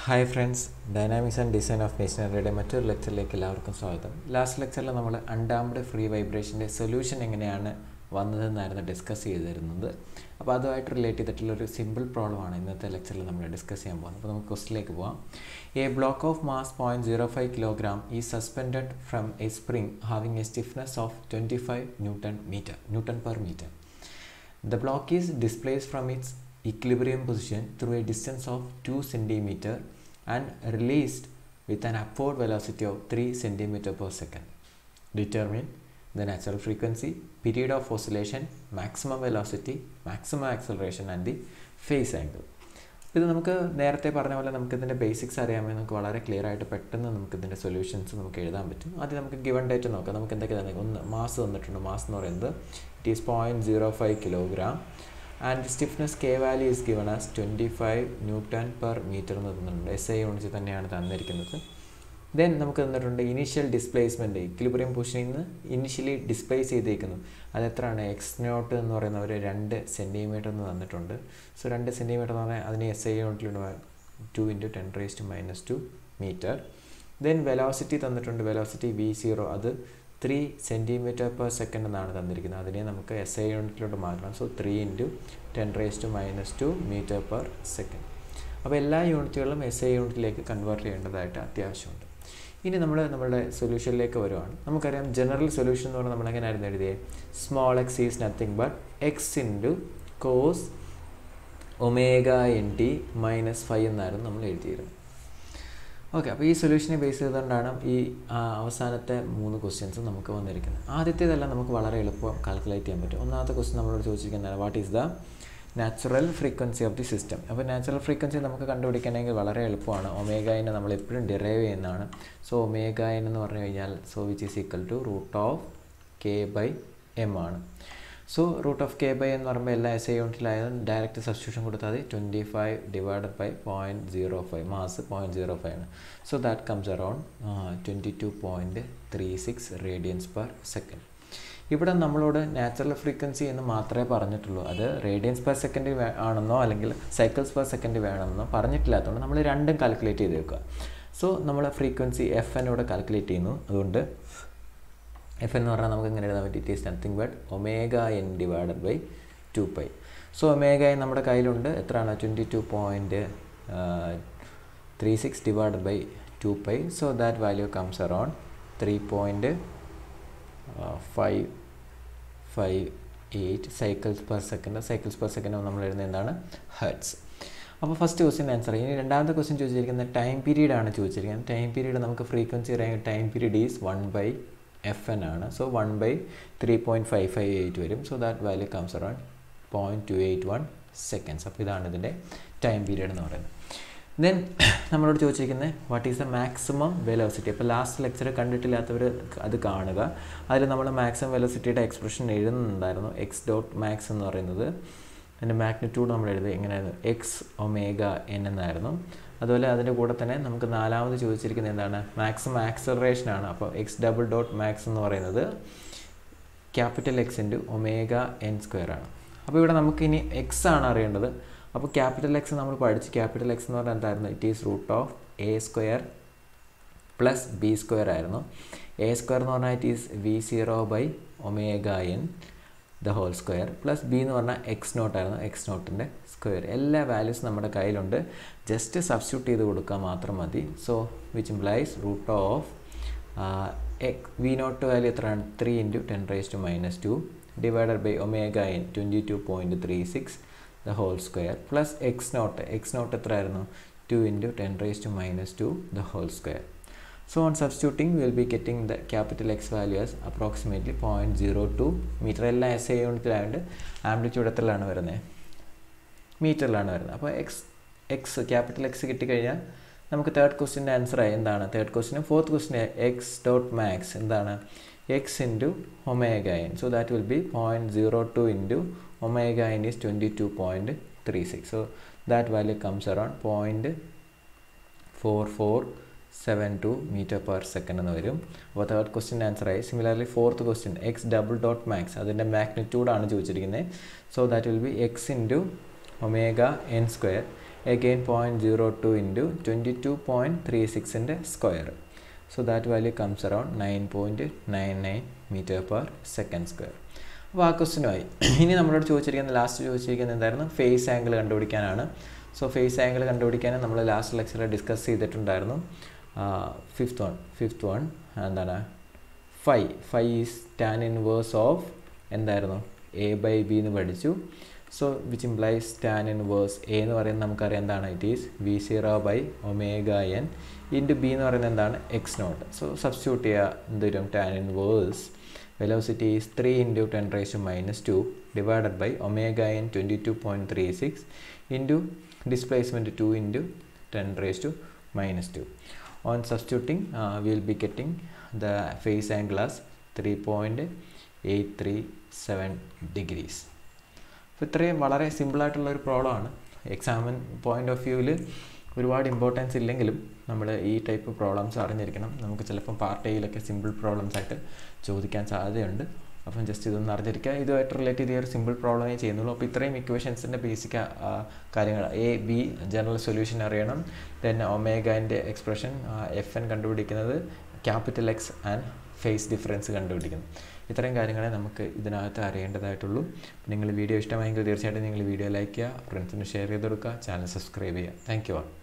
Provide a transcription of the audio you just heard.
Hi friends dynamics and design of മെഷീനറിയുടെ മറ്റൊരു ലെക്ചറിലേക്ക് എല്ലാവർക്കും സ്വാഗതം ലാസ്റ്റ് ലെക്ചറിൽ നമ്മൾ അൺഡാംഡ് ഫ്രീ വൈബ്രേഷൻ്റെ സൊല്യൂഷൻ എങ്ങനെയാണ് വന്നതെന്നായിരുന്നു ഡിസ്കസ് ചെയ്തിരുന്നത് അപ്പോൾ അതുമായിട്ട് റിലേറ്റ് ചെയ്തിട്ടുള്ള ഒരു സിമ്പിൾ പ്രോബ്ലമാണ് ഇന്നത്തെ ലെക്ചറിൽ നമ്മൾ ഡിസ്കസ് ചെയ്യാൻ പോകുന്നത് അപ്പോൾ നമുക്ക് ക്വസ്റ്റിലേക്ക് പോകാം a block of mass point zero five kilogram ഈ suspended from a spring having a stiffness of twenty five newton metre newton per metre The block is displaced from its equilibrium position through a distance of 2 cm and released with an upward velocity of 3 cm per second. Determine the natural frequency, period of oscillation, maximum velocity, maximum acceleration and the phase angle. ഇത് നമുക്ക് നേരത്തെ പറഞ്ഞ പോലെ നമുക്ക് ഇതിൻ്റെ basics അറിയാമെങ്കിൽ നമുക്ക് വളരെ ക്ലിയർ ആയിട്ട് പെട്ടെന്ന് നമുക്ക് ഇതിൻ്റെ സൊല്യൂഷൻസ് നമുക്ക് എഴുതാൻ പറ്റും ആദ്യം നമുക്ക് ഗിവൺ ഡേറ്റ് നോക്കാം നമുക്ക് എന്തൊക്കെ തന്നെ ഒന്ന് മാസ് തന്നിട്ടുണ്ട് മാസ് എന്ന് പറയുന്നത് it is point zero five kilogram and stiffness K value is given as twenty five newton per metre എന്ന് തന്നിട്ടുണ്ട് എസ് ഐ യൂണിറ്റ് തന്നെയാണ് തന്നിരിക്കുന്നത് ദെൻ നമുക്ക് തന്നിട്ടുണ്ട് ഇനീഷ്യൽ ഡിസ്പ്ലേസ്മെൻറ്റ് ഇക്വിലിബ്രിയം പൊസിഷനിൽ നിന്ന് ഇനിഷ്യലി ഡിസ്പ്ലേസ് ചെയ്തേക്കുന്നു അത് എത്രയാണ് എക്സ് നോട്ട് എന്ന് പറയുന്ന ഒരു രണ്ട് സെൻറ്റിമീറ്റർ എന്ന് തന്നിട്ടുണ്ട് സോ രണ്ട് സെൻറ്റിമീറ്റർ എന്ന് പറഞ്ഞാൽ അതിന് എസ് ഐ യൂണിറ്റിലുണ്ട് two into ten raise to minus two metre then velocity തന്നിട്ടുണ്ട് വെലോസിറ്റി വി സീറോ അത് ത്രീ സെൻറ്റിമീറ്റർ പെർ സെക്കൻഡ് എന്നാണ് തന്നിരിക്കുന്നത് അതിനെ നമുക്ക് എസ് ഐ യൂണിറ്റിലോട്ട് മാറ്റണം so three into ten raise to minus two metre per second അപ്പോൾ എല്ലാ യൂണിറ്റുകളും എസ് ഐ യൂണിറ്റിലേക്ക് കൺവേർട്ട് ചെയ്യേണ്ടതായിട്ട് അത്യാവശ്യമുണ്ട് ഇനി നമ്മൾ നമ്മുടെ സൊല്യൂഷനിലേക്ക് വരുവാണ് നമുക്കറിയാം ജനറൽ സൊല്യൂഷൻ എന്ന് പറഞ്ഞാൽ നമ്മൾ എങ്ങനെയായിരുന്നു എഴുതിയത് small X is nothing but X into cos omega N T minus five എന്നായിരുന്നു നമ്മൾ എഴുതിയിരുന്നത് ഓക്കെ അപ്പോൾ ഈ സൊല്യൂഷനെ ബേസ് ചെയ്തുകൊണ്ടാണ് ഈ അവസാനത്തെ മൂന്ന് ക്വസ്റ്റ്യൻസ് നമുക്ക് വന്നിരിക്കുന്നത് ആദ്യത്തേതെല്ലാം നമുക്ക് വളരെ എളുപ്പം കാൽക്കുലേറ്റ് ചെയ്യാൻ പറ്റും ഒന്നാമത്തെ ക്വസ്റ്റ്യൻ നമ്മളോട് ചോദിച്ചിരിക്കുന്നത് what is the natural frequency of the system അപ്പോൾ നാച്ചുറൽ ഫ്രീക്വൻസി നമുക്ക് കണ്ടുപിടിക്കണമെങ്കിൽ വളരെ എളുപ്പമാണ് ഒമേഗായിനെ നമ്മൾ എപ്പോഴും ഡിറൈവ് ചെയ്യുന്നതാണ് സോ ഒമേഗായിൻ എന്ന് പറഞ്ഞു കഴിഞ്ഞാൽ so which is equal to root of K by M ആണ് so root of K by എന്ന് പറയുമ്പോൾ എല്ലാ എസ് ഐ യൂണിറ്റിലായാലും ഡയറക്റ്റ് സബ്സ്റ്റിറ്റ്യൂഷൻ കൊടുത്താൽ മതി twenty five divided by point zero five mass point zero five ആണ് so that comes around twenty two point three six radians per second ഇവിടെ നമ്മളോട് natural frequency എന്ന് മാത്രമേ പറഞ്ഞിട്ടുള്ളൂ അത് റേഡിയൻസ് പെർ സെക്കൻഡ് ആണെന്നോ അല്ലെങ്കിൽ സൈക്കിൾസ് പെർ സെക്കൻഡ് വേണമെന്നോ പറഞ്ഞിട്ടില്ലാത്തതുകൊണ്ട് നമ്മൾ രണ്ടും കാൽക്കുലേറ്റ് ചെയ്ത് വെക്കുക സോ നമ്മൾ ഫ്രീക്വൻസി എഫ് എൻ ഇവിടെ കാൽക്കുലേറ്റ് ചെയ്യുന്നു അതുകൊണ്ട് എഫ് എന്ന് പറഞ്ഞാൽ നമുക്ക് ഇങ്ങനെ എഴുതാൻ പറ്റും it is nothing but omega N divided by two pi so omega N നമ്മുടെ കയ്യിലുണ്ട് എത്രയാണ് twenty two point three six divided by two pi so that value comes around three point five five eight cycles per second cycles per second നമ്മൾ എഴുതുന്നത് എന്താണ് hertz അപ്പോൾ first question answer ഇനി രണ്ടാമത്തെ question ചോദിച്ചിരിക്കുന്നത് ടൈം പീരീഡ് ആണ് ചോദിച്ചിരിക്കുന്നത് time period നമുക്ക് ഫ്രീക്വൻസി അറിയാം time period is one by F N ആണ് so one by three point five five eight വരും so that value comes around point two eight one seconds അപ്പോൾ ഇതാണ് ഇതിൻ്റെ ടൈം പീരീഡ് എന്ന് പറയുന്നത് ദെൻ നമ്മളോട് ചോദിച്ചിരിക്കുന്നത് what is the maximum velocity അപ്പോൾ ലാസ്റ്റ് ലെക്ചർ കണ്ടിട്ടില്ലാത്തവർ അത് കാണുക അതിൽ നമ്മൾ മാക്സിമം വെലോസിറ്റിയുടെ എക്സ്പ്രഷൻ എഴുതുന്നുണ്ടായിരുന്നു എക്സ് ഡോട്ട് മാക്സ് എന്ന് പറയുന്നത് അതിൻ്റെ മാഗ്നിറ്റ്യൂഡ് നമ്മൾ എഴുതി എങ്ങനെയായിരുന്നു എക്സ് ഒമേഗ എൻ എന്നായിരുന്നു അതുപോലെ അതിൻ്റെ കൂടെ തന്നെ നമുക്ക് നാലാമത് ചോദിച്ചിരിക്കുന്നത് എന്താണ് മാക്സിമം ആക്സലറേഷൻ ആണ് അപ്പോൾ എക്സ് ഡബിൾ ഡോട്ട് മാക്സ് എന്ന് പറയുന്നത് capital X into omega N square ആണ് അപ്പോൾ ഇവിടെ നമുക്കിനി എക്സ് ആണ് അറിയേണ്ടത് അപ്പോൾ ക്യാപിറ്റൽ എക്സ് നമ്മൾ പഠിച്ച് ക്യാപിറ്റൽ എക്സ് എന്ന് പറഞ്ഞാൽ എന്തായിരുന്നു it is root of A square plus B square ആയിരുന്നു എ സ്ക്വയർ എന്ന് പറഞ്ഞാൽ it is V zero by omega N the whole square plus B എന്ന് പറഞ്ഞാൽ എക്സ് നോട്ട് ആയിരുന്നു എക്സ് നോട്ടിൻ്റെ സ്ക്വയർ എല്ലാ വാല്യൂസ് നമ്മുടെ കയ്യിലുണ്ട് ജസ്റ്റ് സബ്സ്റ്റിറ്റ്യൂട്ട് ചെയ്ത് കൊടുക്കുക മാത്രം മതി so which implies root of V naught value എത്രയാണ് three into ten raise to minus two divided by omega N twenty two point three six the whole square plus X naught X naught എത്ര ആയിരുന്നു two into ten raise to minus two the whole square So on substituting, we will be getting the capital X value as approximately 0.02 metre എല്ലാം S I യൂണിറ്റിലായതുകൊണ്ട് amplitude എത്രയിലാണ് വരുന്നത് മീറ്ററിലാണ് വരുന്നത് അപ്പോൾ X X capital X കിട്ടിക്കഴിഞ്ഞാൽ നമുക്ക് third ക്വസ്റ്റിൻ്റെ answer ആയി എന്താണ് തേർഡ് ക്വസ്റ്റിന് ഫോർത്ത് ക്വസ്റ്റിന് എക്സ് ഡോട്ട് മാക്സ് എന്താണ് X into omega N so that will be point zero two into omega N is twenty two point three six so that value comes around point four four seven two metre per second എന്ന് വരും അപ്പോൾ third question answer ആയി similarly fourth question X double dot max അതിൻ്റെ മാഗ്നിറ്റ്യൂഡാണ് ചോദിച്ചിരിക്കുന്നത് so that will be X into omega N square again 0.02 into 22.36 square so that value comes around 9.99 meter per second square അപ്പോൾ ആ ക്വസ്റ്റിനുമായി ഇനി നമ്മളോട് ചോദിച്ചിരിക്കുന്ന last ചോദിച്ചിരിക്കുന്നത് എന്തായിരുന്നു ഫേസ് ആംഗിൾ കണ്ടുപിടിക്കാനാണ് സോ ഫേസ് ആംഗിൾ കണ്ടുപിടിക്കാൻ നമ്മൾ ലാസ്റ്റ് ലെക്ചറിൽ ഡിസ്കസ് ചെയ്തിട്ടുണ്ടായിരുന്നു ഫിഫ്ത്ത് വൺ ഫിഫ്ത്ത് വൺ എന്താണ് phi phi is tan inverse of എന്തായിരുന്നു എ ബൈ ബി എന്ന് പഠിച്ചു so which implies tan inverse A എന്ന് പറയുന്നത് നമുക്കറിയാം എന്താണ് it is V zero by omega N into B എന്ന് പറയുന്നത് എന്താണ് എക്സ് നോട്ട് സോ സബ്സ്റ്റിറ്റ്യൂട്ട് ചെയ്യുക എന്ത് വരും tan inverse velocity is 3 into 10 raised to minus 2 divided by omega n 22.36 into displacement 2 into 10 raised to minus 2 on substituting uh, we will be getting the phase angle as 3.837 degrees അപ്പോൾ ഇത്രയും വളരെ സിമ്പിളായിട്ടുള്ള ഒരു പ്രോബ്ലമാണ് examine point of വ്യൂവിൽ ഒരുപാട് importance ഇല്ലെങ്കിലും നമ്മൾ ഈ ടൈപ്പ് പ്രോബ്ലംസ് അറിഞ്ഞിരിക്കണം നമുക്ക് ചിലപ്പം പാർട്ട് എയിലൊക്കെ സിമ്പിൾ പ്രോബ്ലംസ് ആയിട്ട് ചോദിക്കാൻ സാധ്യതയുണ്ട് അപ്പം ജസ്റ്റ് ഇതൊന്ന് അറിഞ്ഞിരിക്കുക ഇതുമായിട്ട് റിലേറ്റ് ചെയ്ത ഒരു സിമ്പിൾ പ്രോബ്ലമേ ചെയ്യുന്നുള്ളൂ അപ്പോൾ ഇത്രയും ഇക്വേഷൻസിൻ്റെ ബേസിക് കാര്യങ്ങൾ എ ബി ജനറൽ സൊല്യൂഷൻ അറിയണം ദെൻ ഒമേഗൻ്റെ എക്സ്പ്രഷൻ എഫ് എൻ കണ്ടുപിടിക്കുന്നത് capital X and phase difference കണ്ടുപിടിക്കുന്നു ഇത്രയും കാര്യങ്ങളെ നമുക്ക് ഇതിനകത്ത് അറിയേണ്ടതായിട്ടുള്ളൂ നിങ്ങൾ വീഡിയോ ഇഷ്ടമായെങ്കിൽ തീർച്ചയായിട്ടും നിങ്ങൾ വീഡിയോ ലൈക്ക് ചെയ്യുക ഫ്രണ്ട്സിന് ഷെയർ ചെയ്ത് കൊടുക്കുക ചാനൽ സബ്സ്ക്രൈബ് ചെയ്യുക താങ്ക് യു ആൾ